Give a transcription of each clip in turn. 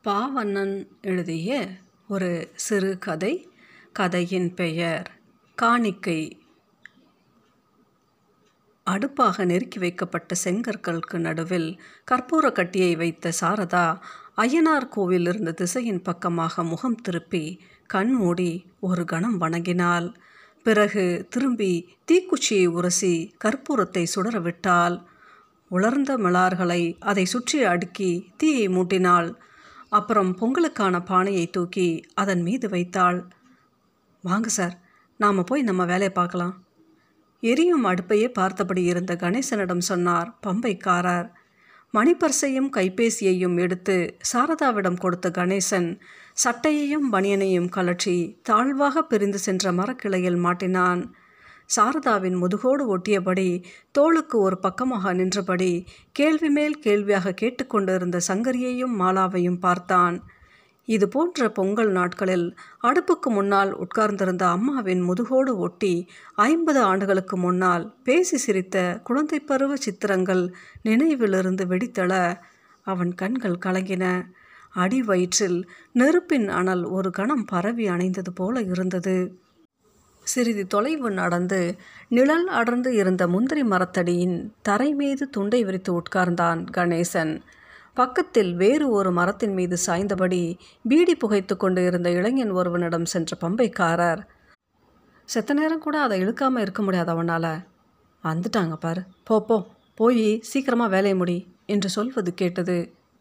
பாவண்ணன் எழுதிய ஒரு சிறுகதை கதையின் பெயர் காணிக்கை அடுப்பாக நெருக்கி வைக்கப்பட்ட செங்கற்களுக்கு நடுவில் கற்பூர கட்டியை வைத்த சாரதா ஐயனார் கோவில் இருந்த திசையின் பக்கமாக முகம் திருப்பி கண் மூடி ஒரு கணம் வணங்கினாள் பிறகு திரும்பி தீக்குச்சியை உரசி கற்பூரத்தை சுடர விட்டாள் உலர்ந்த மிளார்களை அதை சுற்றி அடுக்கி தீயை மூட்டினாள் அப்புறம் பொங்கலுக்கான பானையை தூக்கி அதன் மீது வைத்தாள் வாங்க சார் நாம் போய் நம்ம வேலையை பார்க்கலாம் எரியும் அடுப்பையே பார்த்தபடி இருந்த கணேசனிடம் சொன்னார் பம்பைக்காரர் மணிப்பர்சையும் கைபேசியையும் எடுத்து சாரதாவிடம் கொடுத்த கணேசன் சட்டையையும் பனியனையும் கலற்றி தாழ்வாக பிரிந்து சென்ற மரக்கிளையில் மாட்டினான் சாரதாவின் முதுகோடு ஒட்டியபடி தோளுக்கு ஒரு பக்கமாக நின்றபடி கேள்வி மேல் கேள்வியாக கேட்டுக்கொண்டிருந்த சங்கரியையும் மாலாவையும் பார்த்தான் இது போன்ற பொங்கல் நாட்களில் அடுப்புக்கு முன்னால் உட்கார்ந்திருந்த அம்மாவின் முதுகோடு ஒட்டி ஐம்பது ஆண்டுகளுக்கு முன்னால் பேசி சிரித்த குழந்தை பருவ சித்திரங்கள் நினைவிலிருந்து வெடித்தள அவன் கண்கள் கலங்கின அடி வயிற்றில் நெருப்பின் அனல் ஒரு கணம் பரவி அணைந்தது போல இருந்தது சிறிது தொலைவு நடந்து நிழல் அடர்ந்து இருந்த முந்திரி மரத்தடியின் தரை மீது துண்டை விரித்து உட்கார்ந்தான் கணேசன் பக்கத்தில் வேறு ஒரு மரத்தின் மீது சாய்ந்தபடி பீடி புகைத்து கொண்டு இருந்த இளைஞன் ஒருவனிடம் சென்ற பம்பைக்காரர் செத்த நேரம் கூட அதை இழுக்காமல் இருக்க முடியாது அவனால் வந்துட்டாங்க பாரு போ போ போய் சீக்கிரமாக வேலையை முடி என்று சொல்வது கேட்டது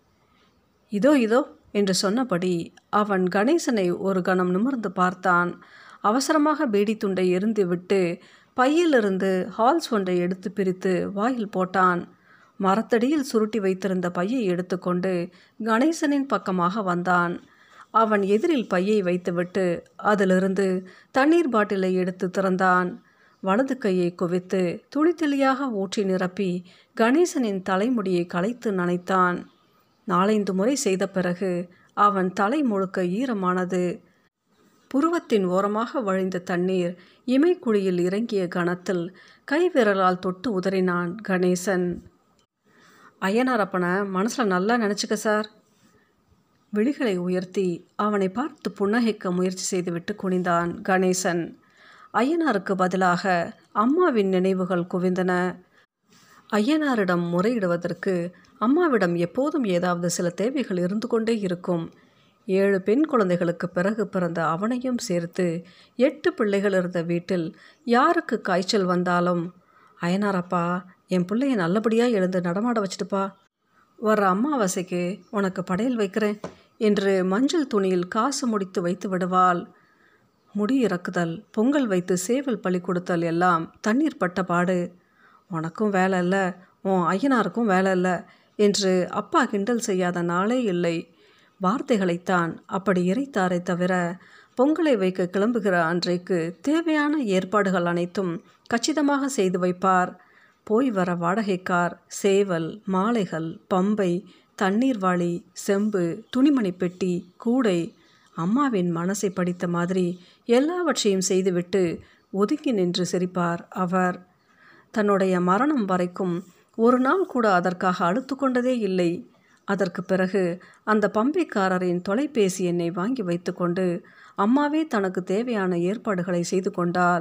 இதோ இதோ என்று சொன்னபடி அவன் கணேசனை ஒரு கணம் நிமிர்ந்து பார்த்தான் அவசரமாக பீடி துண்டை எரிந்து விட்டு பையிலிருந்து ஹால்ஸ் ஒன்றை எடுத்து பிரித்து வாயில் போட்டான் மரத்தடியில் சுருட்டி வைத்திருந்த பையை எடுத்துக்கொண்டு கணேசனின் பக்கமாக வந்தான் அவன் எதிரில் பையை வைத்துவிட்டு அதிலிருந்து தண்ணீர் பாட்டிலை எடுத்து திறந்தான் வலது கையை குவித்து துளித்துளியாக ஊற்றி நிரப்பி கணேசனின் தலைமுடியை களைத்து நனைத்தான் நாலைந்து முறை செய்த பிறகு அவன் தலை முழுக்க ஈரமானது புருவத்தின் ஓரமாக வழிந்த தண்ணீர் இமைக்குழியில் இறங்கிய கணத்தில் கைவிரலால் தொட்டு உதறினான் கணேசன் ஐயனாரப்பனை மனசில் நல்லா நினச்சிக்க சார் விழிகளை உயர்த்தி அவனை பார்த்து புன்னகைக்க முயற்சி செய்துவிட்டு குனிந்தான் கணேசன் ஐயனாருக்கு பதிலாக அம்மாவின் நினைவுகள் குவிந்தன ஐயனாரிடம் முறையிடுவதற்கு அம்மாவிடம் எப்போதும் ஏதாவது சில தேவைகள் இருந்து கொண்டே இருக்கும் ஏழு பெண் குழந்தைகளுக்கு பிறகு பிறந்த அவனையும் சேர்த்து எட்டு பிள்ளைகள் இருந்த வீட்டில் யாருக்கு காய்ச்சல் வந்தாலும் அயனாரப்பா என் பிள்ளைய நல்லபடியாக எழுந்து நடமாட வச்சுட்டுப்பா வர்ற அம்மாவாசைக்கு உனக்கு படையல் வைக்கிறேன் என்று மஞ்சள் துணியில் காசு முடித்து வைத்து விடுவாள் முடி இறக்குதல் பொங்கல் வைத்து சேவல் பழி கொடுத்தல் எல்லாம் தண்ணீர் பட்ட பாடு உனக்கும் வேலை இல்லை உன் ஐயனாருக்கும் வேலை இல்லை என்று அப்பா கிண்டல் செய்யாத நாளே இல்லை வார்த்தைகளைத்தான் அப்படி இறைத்தாரை தவிர பொங்கலை வைக்க கிளம்புகிற அன்றைக்கு தேவையான ஏற்பாடுகள் அனைத்தும் கச்சிதமாக செய்து வைப்பார் போய் வர வாடகைக்கார் சேவல் மாலைகள் பம்பை தண்ணீர் வாளி செம்பு துணிமணி பெட்டி கூடை அம்மாவின் மனசை படித்த மாதிரி எல்லாவற்றையும் செய்துவிட்டு ஒதுங்கி நின்று சிரிப்பார் அவர் தன்னுடைய மரணம் வரைக்கும் ஒரு நாள் கூட அதற்காக அழுத்து கொண்டதே இல்லை அதற்கு பிறகு அந்த பம்பைக்காரரின் தொலைபேசி எண்ணை வாங்கி வைத்துக்கொண்டு அம்மாவே தனக்கு தேவையான ஏற்பாடுகளை செய்து கொண்டாள்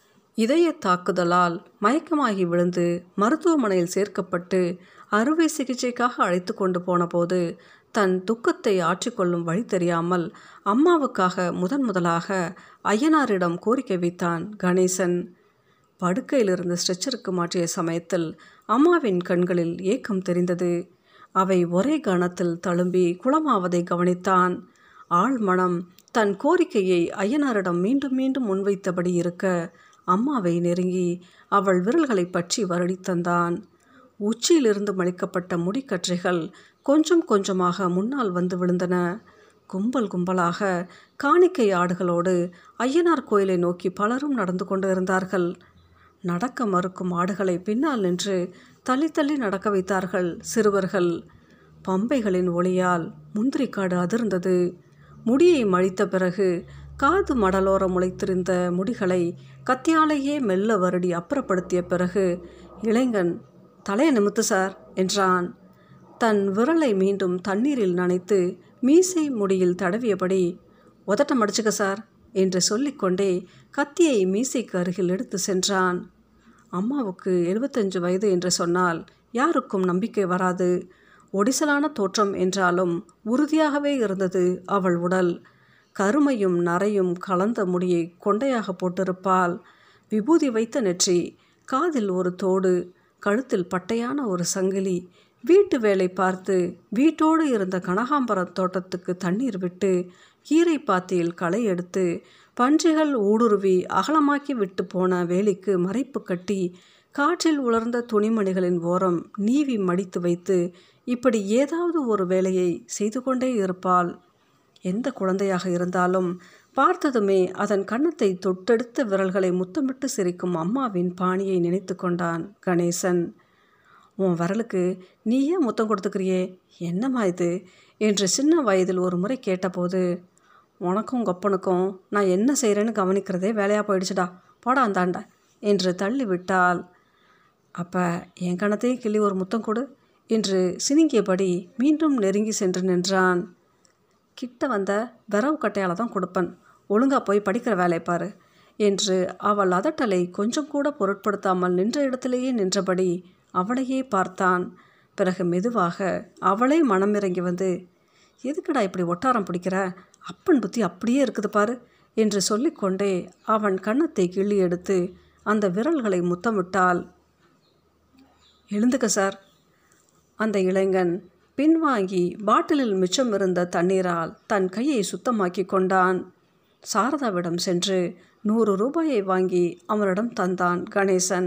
இதய தாக்குதலால் மயக்கமாகி விழுந்து மருத்துவமனையில் சேர்க்கப்பட்டு அறுவை சிகிச்சைக்காக அழைத்து கொண்டு போனபோது தன் துக்கத்தை ஆற்றிக்கொள்ளும் வழி தெரியாமல் அம்மாவுக்காக முதன் முதலாக ஐயனாரிடம் கோரிக்கை வைத்தான் கணேசன் படுக்கையிலிருந்து ஸ்ட்ரெச்சருக்கு மாற்றிய சமயத்தில் அம்மாவின் கண்களில் ஏக்கம் தெரிந்தது அவை ஒரே கணத்தில் தழும்பி குளமாவதை கவனித்தான் ஆழ்மனம் தன் கோரிக்கையை ஐயனாரிடம் மீண்டும் மீண்டும் முன்வைத்தபடி இருக்க அம்மாவை நெருங்கி அவள் விரல்களை பற்றி வருடி தந்தான் உச்சியிலிருந்து மலிக்கப்பட்ட முடிக்கற்றைகள் கொஞ்சம் கொஞ்சமாக முன்னால் வந்து விழுந்தன கும்பல் கும்பலாக காணிக்கை ஆடுகளோடு ஐயனார் கோயிலை நோக்கி பலரும் நடந்து கொண்டு இருந்தார்கள் நடக்க மறுக்கும் ஆடுகளை பின்னால் நின்று தள்ளி தள்ளி நடக்க வைத்தார்கள் சிறுவர்கள் பம்பைகளின் ஒளியால் முந்திரிக்காடு அதிர்ந்தது முடியை மழித்த பிறகு காது மடலோரம் முளைத்திருந்த முடிகளை கத்தியாலேயே மெல்ல வருடி அப்புறப்படுத்திய பிறகு இளைஞன் தலையை நிமித்து சார் என்றான் தன் விரலை மீண்டும் தண்ணீரில் நனைத்து மீசை முடியில் தடவியபடி உதட்டம் அடிச்சுக்க சார் என்று சொல்லிக்கொண்டே கத்தியை மீசைக்கு அருகில் எடுத்து சென்றான் அம்மாவுக்கு எழுபத்தஞ்சு வயது என்று சொன்னால் யாருக்கும் நம்பிக்கை வராது ஒடிசலான தோற்றம் என்றாலும் உறுதியாகவே இருந்தது அவள் உடல் கருமையும் நரையும் கலந்த முடியை கொண்டையாக போட்டிருப்பாள் விபூதி வைத்த நெற்றி காதில் ஒரு தோடு கழுத்தில் பட்டையான ஒரு சங்கிலி வீட்டு வேலை பார்த்து வீட்டோடு இருந்த கனகாம்பரம் தோட்டத்துக்கு தண்ணீர் விட்டு கீரை பாத்தியில் களை எடுத்து பன்றிகள் ஊடுருவி அகலமாக்கி விட்டு போன வேலிக்கு மறைப்பு கட்டி காற்றில் உலர்ந்த துணிமணிகளின் ஓரம் நீவி மடித்து வைத்து இப்படி ஏதாவது ஒரு வேலையை செய்து கொண்டே இருப்பாள் எந்த குழந்தையாக இருந்தாலும் பார்த்ததுமே அதன் கன்னத்தை தொட்டெடுத்த விரல்களை முத்தமிட்டு சிரிக்கும் அம்மாவின் பாணியை நினைத்து கொண்டான் கணேசன் உன் விரலுக்கு நீயே முத்தம் கொடுத்துக்கிறியே என்னம்மா இது என்று சின்ன வயதில் ஒரு முறை கேட்டபோது உனக்கும் உங்கள் அப்பனுக்கும் நான் என்ன செய்கிறேன்னு கவனிக்கிறதே வேலையாக போயிடுச்சுடா போடா அந்தாண்ட என்று தள்ளி விட்டாள் அப்போ என் கணத்தையும் கிள்ளி ஒரு முத்தம் கொடு என்று சினுங்கியபடி மீண்டும் நெருங்கி சென்று நின்றான் கிட்ட வந்த விரவு கட்டையால் தான் கொடுப்பன் ஒழுங்கா போய் படிக்கிற வேலை பாரு என்று அவள் அதட்டலை கொஞ்சம் கூட பொருட்படுத்தாமல் நின்ற இடத்திலேயே நின்றபடி அவளையே பார்த்தான் பிறகு மெதுவாக அவளே மனமிறங்கி வந்து எதுக்குடா இப்படி ஒட்டாரம் பிடிக்கிற அப்பன் புத்தி அப்படியே இருக்குது பாரு என்று சொல்லிக்கொண்டே அவன் கன்னத்தை கிள்ளி எடுத்து அந்த விரல்களை முத்தமிட்டாள் எழுந்துக்க சார் அந்த இளைஞன் பின்வாங்கி பாட்டிலில் மிச்சம் இருந்த தண்ணீரால் தன் கையை சுத்தமாக்கி கொண்டான் சாரதாவிடம் சென்று நூறு ரூபாயை வாங்கி அவனிடம் தந்தான் கணேசன்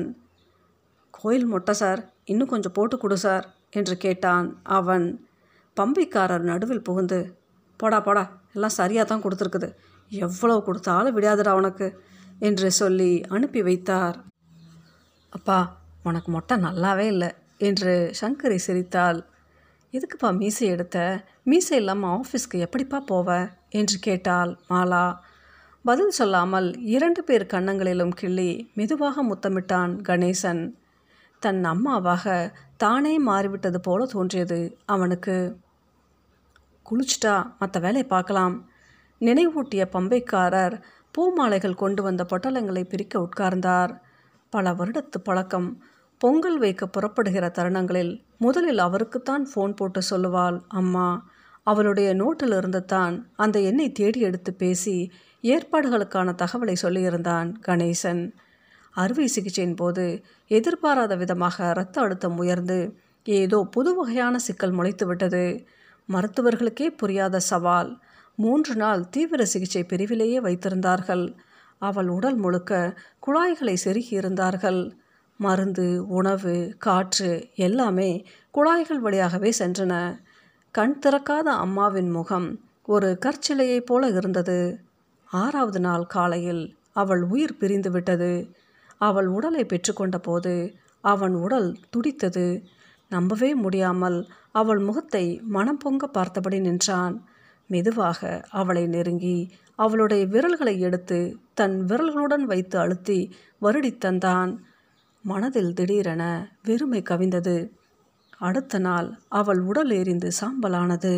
கோயில் மொட்டை சார் இன்னும் கொஞ்சம் போட்டு கொடு சார் என்று கேட்டான் அவன் பம்பைக்காரர் நடுவில் புகுந்து போடா போடா எல்லாம் சரியாக தான் கொடுத்துருக்குது எவ்வளோ கொடுத்தாலும் விடாதுடா உனக்கு என்று சொல்லி அனுப்பி வைத்தார் அப்பா உனக்கு மொட்டை நல்லாவே இல்லை என்று சங்கரி சிரித்தாள் எதுக்குப்பா மீசை எடுத்த மீசை இல்லாமல் ஆஃபீஸ்க்கு எப்படிப்பா போவ என்று கேட்டாள் மாலா பதில் சொல்லாமல் இரண்டு பேர் கன்னங்களிலும் கிள்ளி மெதுவாக முத்தமிட்டான் கணேசன் தன் அம்மாவாக தானே மாறிவிட்டது போல தோன்றியது அவனுக்கு குளிச்சிட்டா மற்ற வேலையை பார்க்கலாம் நினைவூட்டிய பம்பைக்காரர் பூமாலைகள் கொண்டு வந்த பொட்டலங்களை பிரிக்க உட்கார்ந்தார் பல வருடத்து பழக்கம் பொங்கல் வைக்க புறப்படுகிற தருணங்களில் முதலில் அவருக்குத்தான் ஃபோன் போட்டு சொல்லுவாள் அம்மா அவளுடைய நோட்டிலிருந்து தான் அந்த எண்ணை தேடி எடுத்து பேசி ஏற்பாடுகளுக்கான தகவலை சொல்லியிருந்தான் கணேசன் அறுவை சிகிச்சையின் போது எதிர்பாராத விதமாக இரத்த அழுத்தம் உயர்ந்து ஏதோ புது வகையான சிக்கல் முளைத்து விட்டது மருத்துவர்களுக்கே புரியாத சவால் மூன்று நாள் தீவிர சிகிச்சை பிரிவிலேயே வைத்திருந்தார்கள் அவள் உடல் முழுக்க குழாய்களை செருகியிருந்தார்கள் மருந்து உணவு காற்று எல்லாமே குழாய்கள் வழியாகவே சென்றன கண் திறக்காத அம்மாவின் முகம் ஒரு கற்சிலையைப் போல இருந்தது ஆறாவது நாள் காலையில் அவள் உயிர் பிரிந்து விட்டது அவள் உடலை பெற்றுக்கொண்ட போது அவன் உடல் துடித்தது நம்பவே முடியாமல் அவள் முகத்தை மனம் பொங்க பார்த்தபடி நின்றான் மெதுவாக அவளை நெருங்கி அவளுடைய விரல்களை எடுத்து தன் விரல்களுடன் வைத்து அழுத்தி வருடித் தந்தான் மனதில் திடீரென வெறுமை கவிந்தது அடுத்த நாள் அவள் உடல் எரிந்து சாம்பலானது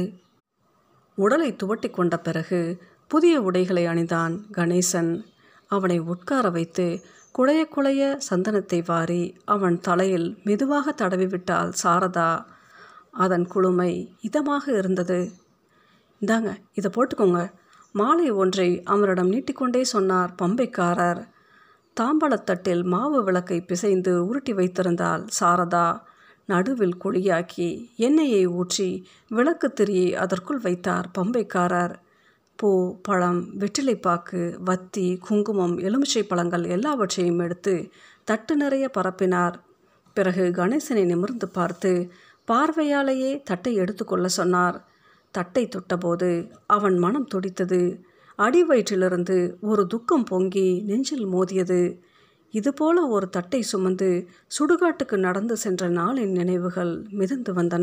உடலை துவட்டி கொண்ட பிறகு புதிய உடைகளை அணிந்தான் கணேசன் அவனை உட்கார வைத்து குழைய குழைய சந்தனத்தை வாரி அவன் தலையில் மெதுவாக தடவிவிட்டாள் சாரதா அதன் குளுமை இதமாக இருந்தது இந்தாங்க இதை போட்டுக்கோங்க மாலை ஒன்றை அவரிடம் நீட்டிக்கொண்டே சொன்னார் பம்பைக்காரர் தாம்பழத்தட்டில் மாவு விளக்கை பிசைந்து உருட்டி வைத்திருந்தாள் சாரதா நடுவில் குழியாக்கி எண்ணெயை ஊற்றி விளக்கு திரியை அதற்குள் வைத்தார் பம்பைக்காரர் பூ பழம் வெற்றிலைப்பாக்கு வத்தி குங்குமம் எலுமிச்சை பழங்கள் எல்லாவற்றையும் எடுத்து தட்டு நிறைய பரப்பினார் பிறகு கணேசனை நிமிர்ந்து பார்த்து பார்வையாலேயே தட்டை எடுத்துக்கொள்ள சொன்னார் தட்டை தொட்டபோது அவன் மனம் துடித்தது அடி வயிற்றிலிருந்து ஒரு துக்கம் பொங்கி நெஞ்சில் மோதியது இதுபோல ஒரு தட்டை சுமந்து சுடுகாட்டுக்கு நடந்து சென்ற நாளின் நினைவுகள் மிதந்து வந்தன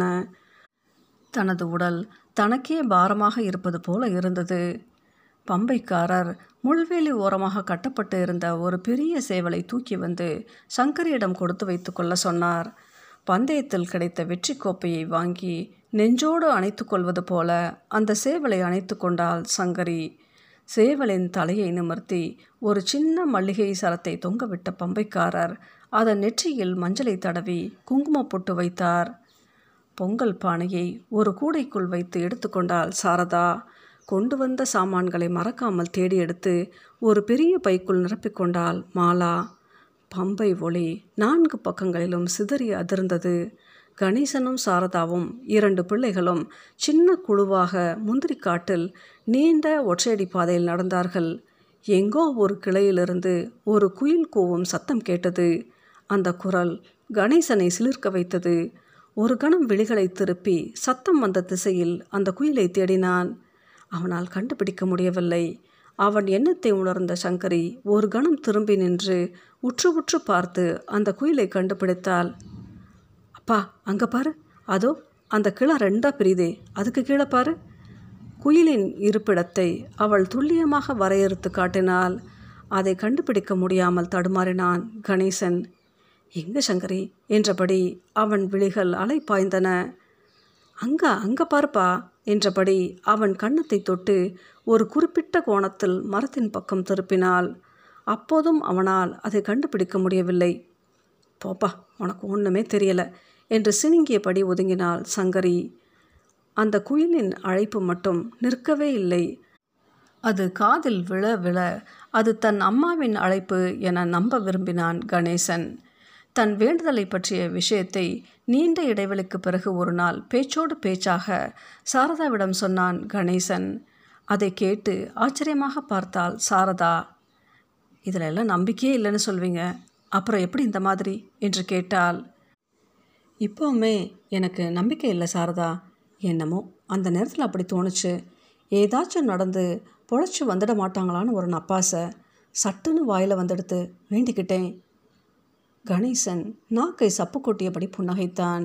தனது உடல் தனக்கே பாரமாக இருப்பது போல இருந்தது பம்பைக்காரர் முள்வேலி ஓரமாக கட்டப்பட்டு இருந்த ஒரு பெரிய சேவலை தூக்கி வந்து சங்கரியிடம் கொடுத்து வைத்து கொள்ள சொன்னார் பந்தயத்தில் கிடைத்த வெற்றி கோப்பையை வாங்கி நெஞ்சோடு அணைத்து கொள்வது போல அந்த சேவலை அணைத்து கொண்டாள் சங்கரி சேவலின் தலையை நிமிர்த்தி ஒரு சின்ன மல்லிகை சரத்தை தொங்கவிட்ட பம்பைக்காரர் அதன் நெற்றியில் மஞ்சளை தடவி குங்குமப் பொட்டு வைத்தார் பொங்கல் பானையை ஒரு கூடைக்குள் வைத்து எடுத்துக்கொண்டாள் சாரதா கொண்டு வந்த சாமான்களை மறக்காமல் தேடி எடுத்து ஒரு பெரிய பைக்குள் நிரப்பிக்கொண்டாள் மாலா பம்பை ஒளி நான்கு பக்கங்களிலும் சிதறி அதிர்ந்தது கணேசனும் சாரதாவும் இரண்டு பிள்ளைகளும் சின்ன குழுவாக முந்திரிக்காட்டில் நீண்ட ஒற்றையடி பாதையில் நடந்தார்கள் எங்கோ ஒரு கிளையிலிருந்து ஒரு குயில் கூவும் சத்தம் கேட்டது அந்த குரல் கணேசனை சிலிர்க்க வைத்தது ஒரு கணம் விழிகளை திருப்பி சத்தம் வந்த திசையில் அந்த குயிலை தேடினான் அவனால் கண்டுபிடிக்க முடியவில்லை அவன் எண்ணத்தை உணர்ந்த சங்கரி ஒரு கணம் திரும்பி நின்று உற்று உற்று பார்த்து அந்த குயிலை கண்டுபிடித்தாள் அப்பா அங்கே பாரு அதோ அந்த கிளை ரெண்டா பிரியுதே அதுக்கு கீழே பாரு குயிலின் இருப்பிடத்தை அவள் துல்லியமாக வரையறுத்து காட்டினாள் அதை கண்டுபிடிக்க முடியாமல் தடுமாறினான் கணேசன் எங்க சங்கரி என்றபடி அவன் விழிகள் அலை பாய்ந்தன அங்க அங்க பாருப்பா என்றபடி அவன் கன்னத்தை தொட்டு ஒரு குறிப்பிட்ட கோணத்தில் மரத்தின் பக்கம் திருப்பினாள் அப்போதும் அவனால் அதை கண்டுபிடிக்க முடியவில்லை போப்பா உனக்கு ஒன்றுமே தெரியல என்று சினுங்கியபடி ஒதுங்கினாள் சங்கரி அந்த குயிலின் அழைப்பு மட்டும் நிற்கவே இல்லை அது காதில் விழ விழ அது தன் அம்மாவின் அழைப்பு என நம்ப விரும்பினான் கணேசன் தன் வேண்டுதலை பற்றிய விஷயத்தை நீண்ட இடைவெளிக்கு பிறகு ஒரு நாள் பேச்சோடு பேச்சாக சாரதாவிடம் சொன்னான் கணேசன் அதை கேட்டு ஆச்சரியமாக பார்த்தாள் சாரதா இதில் எல்லாம் நம்பிக்கையே இல்லைன்னு சொல்வீங்க அப்புறம் எப்படி இந்த மாதிரி என்று கேட்டாள் இப்போவுமே எனக்கு நம்பிக்கை இல்லை சாரதா என்னமோ அந்த நேரத்தில் அப்படி தோணுச்சு ஏதாச்சும் நடந்து பொழைச்சி வந்துட மாட்டாங்களான்னு ஒரு நப்பாசை சட்டுன்னு வாயில் வந்துடுத்து வேண்டிக்கிட்டேன் கணேசன் நாக்கை சப்பு கொட்டியபடி புன்னகைத்தான்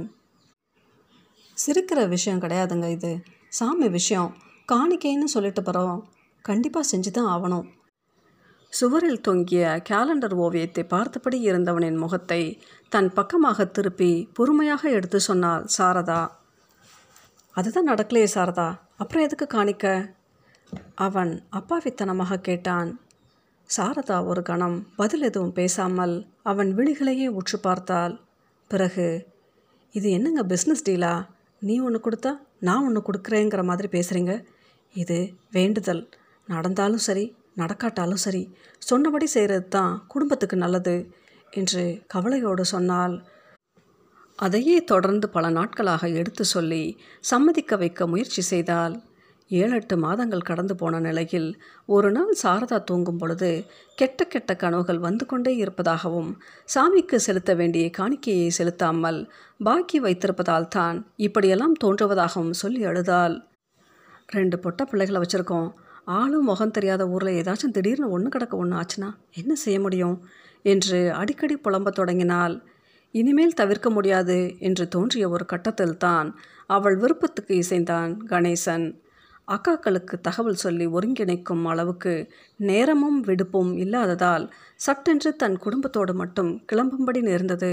சிரிக்கிற விஷயம் கிடையாதுங்க இது சாமி விஷயம் காணிக்கைன்னு சொல்லிட்டு போகிறோம் கண்டிப்பாக செஞ்சு தான் ஆகணும் சுவரில் தொங்கிய கேலண்டர் ஓவியத்தை பார்த்தபடி இருந்தவனின் முகத்தை தன் பக்கமாக திருப்பி பொறுமையாக எடுத்து சொன்னாள் சாரதா அதுதான் நடக்கலையே சாரதா அப்புறம் எதுக்கு காணிக்க அவன் அப்பாவித்தனமாக கேட்டான் சாரதா ஒரு கணம் பதில் எதுவும் பேசாமல் அவன் விழிகளையே உற்று பார்த்தாள் பிறகு இது என்னங்க பிஸ்னஸ் டீலா நீ ஒன்று கொடுத்தா நான் ஒன்று கொடுக்குறேங்கிற மாதிரி பேசுகிறீங்க இது வேண்டுதல் நடந்தாலும் சரி நடக்காட்டாலும் சரி சொன்னபடி செய்கிறது தான் குடும்பத்துக்கு நல்லது என்று கவலையோடு சொன்னால் அதையே தொடர்ந்து பல நாட்களாக எடுத்து சொல்லி சம்மதிக்க வைக்க முயற்சி செய்தால் ஏழு எட்டு மாதங்கள் கடந்து போன நிலையில் ஒரு நாள் சாரதா தூங்கும் பொழுது கெட்ட கெட்ட கனவுகள் வந்து கொண்டே இருப்பதாகவும் சாமிக்கு செலுத்த வேண்டிய காணிக்கையை செலுத்தாமல் பாக்கி வைத்திருப்பதால் தான் இப்படியெல்லாம் தோன்றுவதாகவும் சொல்லி அழுதாள் ரெண்டு பொட்ட பிள்ளைகளை வச்சுருக்கோம் ஆளும் முகம் தெரியாத ஊரில் ஏதாச்சும் திடீர்னு ஒன்று கிடக்க ஒன்று ஆச்சுன்னா என்ன செய்ய முடியும் என்று அடிக்கடி புலம்பத் தொடங்கினாள் இனிமேல் தவிர்க்க முடியாது என்று தோன்றிய ஒரு கட்டத்தில் தான் அவள் விருப்பத்துக்கு இசைந்தான் கணேசன் அக்காக்களுக்கு தகவல் சொல்லி ஒருங்கிணைக்கும் அளவுக்கு நேரமும் விடுப்பும் இல்லாததால் சட்டென்று தன் குடும்பத்தோடு மட்டும் கிளம்பும்படி நேர்ந்தது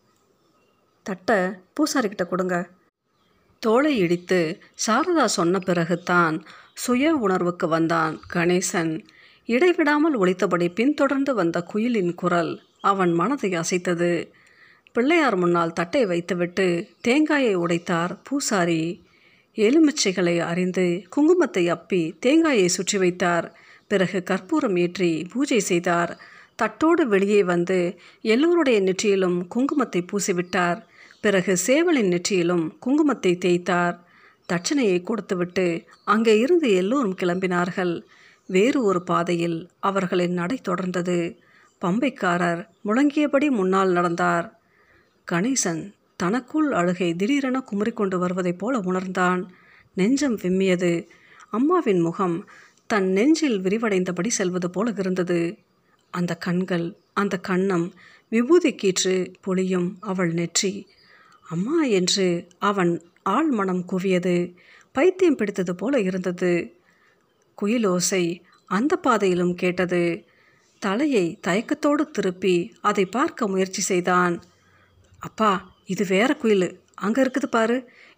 தட்டை பூசாரிக்கிட்ட கொடுங்க தோளை இடித்து சாரதா சொன்ன பிறகுதான் சுய உணர்வுக்கு வந்தான் கணேசன் இடைவிடாமல் ஒலித்தபடி பின்தொடர்ந்து வந்த குயிலின் குரல் அவன் மனதை அசைத்தது பிள்ளையார் முன்னால் தட்டை வைத்துவிட்டு தேங்காயை உடைத்தார் பூசாரி எலுமிச்சைகளை அறிந்து குங்குமத்தை அப்பி தேங்காயை சுற்றி வைத்தார் பிறகு கற்பூரம் ஏற்றி பூஜை செய்தார் தட்டோடு வெளியே வந்து எல்லோருடைய நெற்றியிலும் குங்குமத்தை பூசிவிட்டார் பிறகு சேவலின் நெற்றியிலும் குங்குமத்தை தேய்த்தார் தட்சணையை கொடுத்துவிட்டு அங்கே இருந்து எல்லோரும் கிளம்பினார்கள் வேறு ஒரு பாதையில் அவர்களின் நடை தொடர்ந்தது பம்பைக்காரர் முழங்கியபடி முன்னால் நடந்தார் கணேசன் தனக்குள் அழுகை திடீரென குமுறிக்கொண்டு வருவதைப் போல உணர்ந்தான் நெஞ்சம் விம்மியது அம்மாவின் முகம் தன் நெஞ்சில் விரிவடைந்தபடி செல்வது போல இருந்தது அந்த கண்கள் அந்த கண்ணம் விபூதி கீற்று பொழியும் அவள் நெற்றி அம்மா என்று அவன் ஆள் மனம் குவியது பைத்தியம் பிடித்தது போல இருந்தது குயிலோசை அந்த பாதையிலும் கேட்டது தலையை தயக்கத்தோடு திருப்பி அதை பார்க்க முயற்சி செய்தான் அப்பா இது வேற குயில் அங்கே இருக்குது பாரு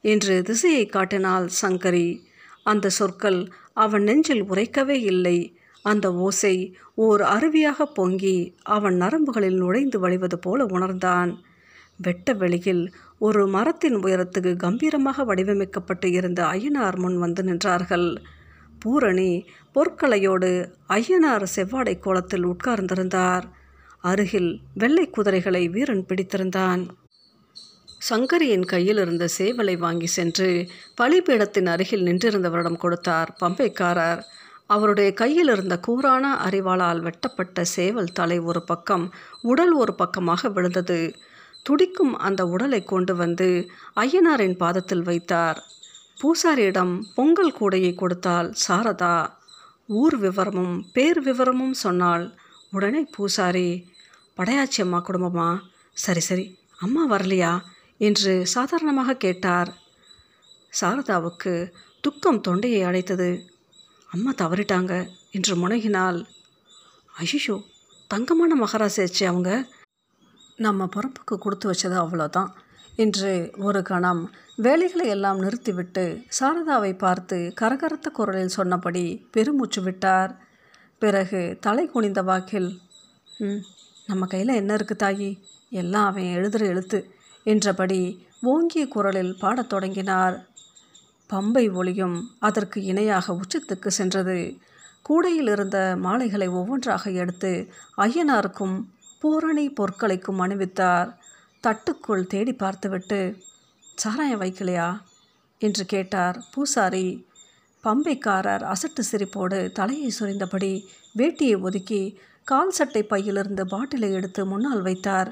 என்று திசையை காட்டினாள் சங்கரி அந்த சொற்கள் அவன் நெஞ்சில் உரைக்கவே இல்லை அந்த ஓசை ஓர் அருவியாக பொங்கி அவன் நரம்புகளில் நுழைந்து வழிவது போல உணர்ந்தான் வெட்ட வெளியில் ஒரு மரத்தின் உயரத்துக்கு கம்பீரமாக வடிவமைக்கப்பட்டு இருந்த ஐயனார் முன் வந்து நின்றார்கள் பூரணி பொற்களையோடு ஐயனார் செவ்வாடை கோலத்தில் உட்கார்ந்திருந்தார் அருகில் வெள்ளை குதிரைகளை வீரன் பிடித்திருந்தான் சங்கரியின் கையில் இருந்த சேவலை வாங்கி சென்று பலிபீடத்தின் அருகில் நின்றிருந்தவரிடம் கொடுத்தார் பம்பைக்காரர் அவருடைய கையில் இருந்த கூரான அறிவாளால் வெட்டப்பட்ட சேவல் தலை ஒரு பக்கம் உடல் ஒரு பக்கமாக விழுந்தது துடிக்கும் அந்த உடலை கொண்டு வந்து ஐயனாரின் பாதத்தில் வைத்தார் பூசாரியிடம் பொங்கல் கூடையை கொடுத்தால் சாரதா ஊர் விவரமும் பேர் விவரமும் சொன்னாள் உடனே பூசாரி படையாச்சி அம்மா குடும்பமா சரி சரி அம்மா வரலையா என்று சாதாரணமாக கேட்டார் சாரதாவுக்கு துக்கம் தொண்டையை அடைத்தது அம்மா தவறிட்டாங்க என்று முனகினாள் ஐயோ தங்கமான மகாராசியாச்சு அவங்க நம்ம பொறுப்புக்கு கொடுத்து வச்சது அவ்வளோதான் என்று ஒரு கணம் வேலைகளை எல்லாம் நிறுத்திவிட்டு சாரதாவை பார்த்து கரகரத்த குரலில் சொன்னபடி பெருமூச்சு விட்டார் பிறகு தலை குனிந்த வாக்கில் ம் நம்ம கையில் என்ன இருக்குது தாயி எல்லாம் அவன் எழுதுகிற எழுத்து என்றபடி ஓங்கிய குரலில் பாடத் தொடங்கினார் பம்பை ஒளியும் அதற்கு இணையாக உச்சத்துக்கு சென்றது கூடையில் இருந்த மாலைகளை ஒவ்வொன்றாக எடுத்து ஐயனாருக்கும் பூரணி பொற்களைக்கும் அணிவித்தார் தட்டுக்குள் தேடி பார்த்துவிட்டு சாராயம் வைக்கலையா என்று கேட்டார் பூசாரி பம்பைக்காரர் அசட்டு சிரிப்போடு தலையை சுரிந்தபடி வேட்டியை ஒதுக்கி கால் சட்டை பையிலிருந்து பாட்டிலை எடுத்து முன்னால் வைத்தார்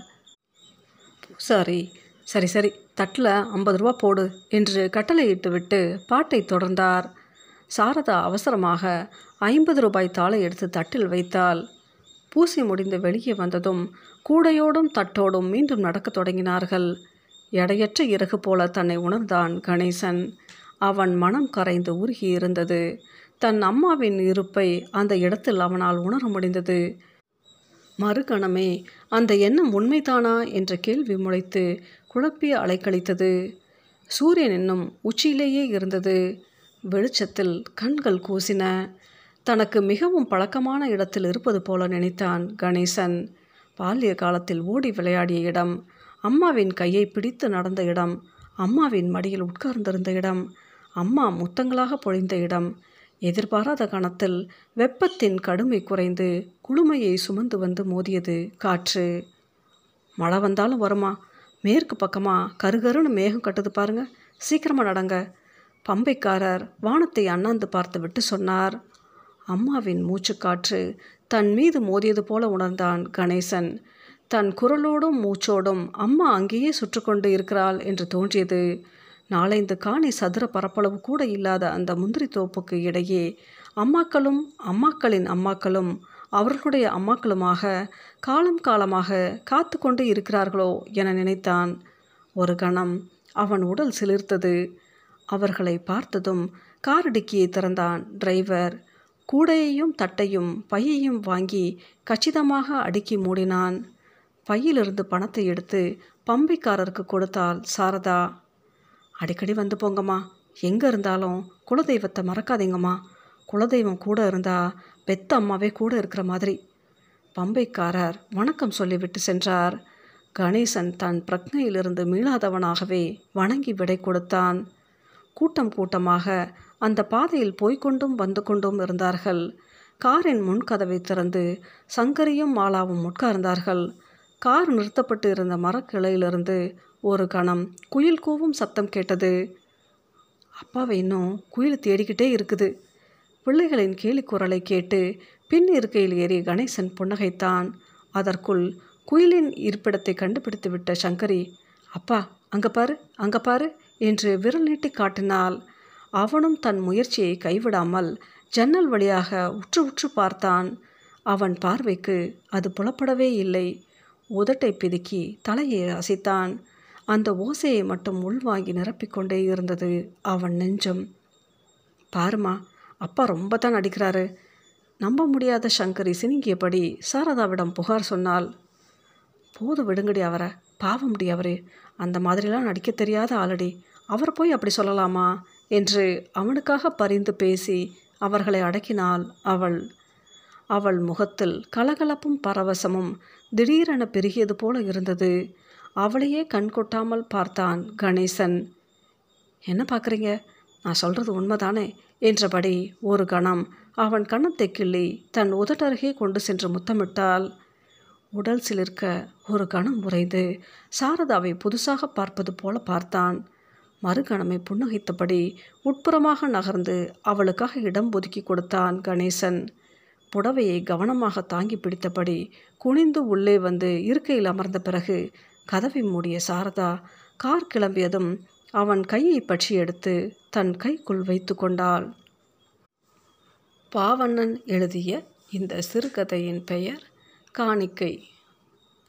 பூசாரி சரி சரி தட்டில் ஐம்பது ரூபா போடு என்று கட்டளையிட்டு விட்டு பாட்டை தொடர்ந்தார் சாரதா அவசரமாக ஐம்பது ரூபாய் தாளை எடுத்து தட்டில் வைத்தாள் பூசி முடிந்து வெளியே வந்ததும் கூடையோடும் தட்டோடும் மீண்டும் நடக்கத் தொடங்கினார்கள் எடையற்ற இறகு போல தன்னை உணர்ந்தான் கணேசன் அவன் மனம் கரைந்து உருகி இருந்தது தன் அம்மாவின் இருப்பை அந்த இடத்தில் அவனால் உணர முடிந்தது மறுகணமே அந்த எண்ணம் உண்மைதானா என்ற கேள்வி முளைத்து குழப்பிய அலைக்கழித்தது சூரியன் இன்னும் உச்சியிலேயே இருந்தது வெளிச்சத்தில் கண்கள் கூசின தனக்கு மிகவும் பழக்கமான இடத்தில் இருப்பது போல நினைத்தான் கணேசன் பால்ய காலத்தில் ஓடி விளையாடிய இடம் அம்மாவின் கையை பிடித்து நடந்த இடம் அம்மாவின் மடியில் உட்கார்ந்திருந்த இடம் அம்மா முத்தங்களாக பொழிந்த இடம் எதிர்பாராத கணத்தில் வெப்பத்தின் கடுமை குறைந்து குளுமையை சுமந்து வந்து மோதியது காற்று மழை வந்தாலும் வருமா மேற்கு பக்கமாக கருகருன்னு மேகம் கட்டுது பாருங்க சீக்கிரமாக நடங்க பம்பைக்காரர் வானத்தை அண்ணாந்து பார்த்து விட்டு சொன்னார் அம்மாவின் மூச்சுக்காற்று தன் மீது மோதியது போல உணர்ந்தான் கணேசன் தன் குரலோடும் மூச்சோடும் அம்மா அங்கேயே சுற்றுக்கொண்டு இருக்கிறாள் என்று தோன்றியது நாலைந்து காணி சதுர பரப்பளவு கூட இல்லாத அந்த முந்திரி தோப்புக்கு இடையே அம்மாக்களும் அம்மாக்களின் அம்மாக்களும் அவர்களுடைய அம்மாக்களுமாக காலம் காலமாக காத்து கொண்டு இருக்கிறார்களோ என நினைத்தான் ஒரு கணம் அவன் உடல் சிலிர்த்தது அவர்களை பார்த்ததும் காரடிக்கியை திறந்தான் டிரைவர் கூடையையும் தட்டையும் பையையும் வாங்கி கச்சிதமாக அடுக்கி மூடினான் பையிலிருந்து பணத்தை எடுத்து பம்பைக்காரருக்கு கொடுத்தாள் சாரதா அடிக்கடி வந்து போங்கம்மா எங்கே இருந்தாலும் குலதெய்வத்தை மறக்காதீங்கம்மா குலதெய்வம் கூட இருந்தால் பெத்த அம்மாவே கூட இருக்கிற மாதிரி பம்பைக்காரர் வணக்கம் சொல்லிவிட்டு சென்றார் கணேசன் தன் பிரக்னையிலிருந்து மீளாதவனாகவே வணங்கி விடை கொடுத்தான் கூட்டம் கூட்டமாக அந்த பாதையில் போய்க்கொண்டும் வந்து கொண்டும் இருந்தார்கள் காரின் முன்கதவை திறந்து சங்கரியும் மாலாவும் உட்கார்ந்தார்கள் கார் நிறுத்தப்பட்டு இருந்த மரக்கிளையிலிருந்து ஒரு கணம் குயில் கூவும் சத்தம் கேட்டது அப்பாவை இன்னும் குயில் தேடிக்கிட்டே இருக்குது பிள்ளைகளின் கேலி குரலை கேட்டு பின் இருக்கையில் ஏறி கணேசன் புன்னகைத்தான் அதற்குள் குயிலின் இருப்பிடத்தை கண்டுபிடித்து விட்ட சங்கரி அப்பா அங்கே பாரு அங்கே பாரு என்று விரல் நீட்டி காட்டினாள் அவனும் தன் முயற்சியை கைவிடாமல் ஜன்னல் வழியாக உற்று உற்று பார்த்தான் அவன் பார்வைக்கு அது புலப்படவே இல்லை உதட்டை பிதுக்கி தலையை அசைத்தான் அந்த ஓசையை மட்டும் உள்வாங்கி நிரப்பிக்கொண்டே இருந்தது அவன் நெஞ்சம் பாருமா அப்பா ரொம்ப தான் நடிக்கிறாரு நம்ப முடியாத சங்கரி சினுங்கியபடி சாரதாவிடம் புகார் சொன்னாள் போது விடுங்கடி அவரை பாவம்டி அவரே அந்த மாதிரிலாம் நடிக்க தெரியாத ஆளடி அவர் போய் அப்படி சொல்லலாமா என்று அவனுக்காக பரிந்து பேசி அவர்களை அடக்கினாள் அவள் அவள் முகத்தில் கலகலப்பும் பரவசமும் திடீரென பெருகியது போல இருந்தது அவளையே கண் கொட்டாமல் பார்த்தான் கணேசன் என்ன பார்க்குறீங்க நான் சொல்கிறது உண்மைதானே என்றபடி ஒரு கணம் அவன் கன்னத்தை கிள்ளி தன் உதட்டருகே கொண்டு சென்று முத்தமிட்டாள் உடல் சிலிர்க்க ஒரு கணம் உறைந்து சாரதாவை புதுசாக பார்ப்பது போல பார்த்தான் மறுகணமை புன்னகைத்தபடி உட்புறமாக நகர்ந்து அவளுக்காக இடம் ஒதுக்கி கொடுத்தான் கணேசன் புடவையை கவனமாக தாங்கி பிடித்தபடி குனிந்து உள்ளே வந்து இருக்கையில் அமர்ந்த பிறகு கதவை மூடிய சாரதா கார் கிளம்பியதும் அவன் கையை பற்றி எடுத்து தன் கைக்குள் வைத்து கொண்டாள் பாவண்ணன் எழுதிய இந்த சிறுகதையின் பெயர் காணிக்கை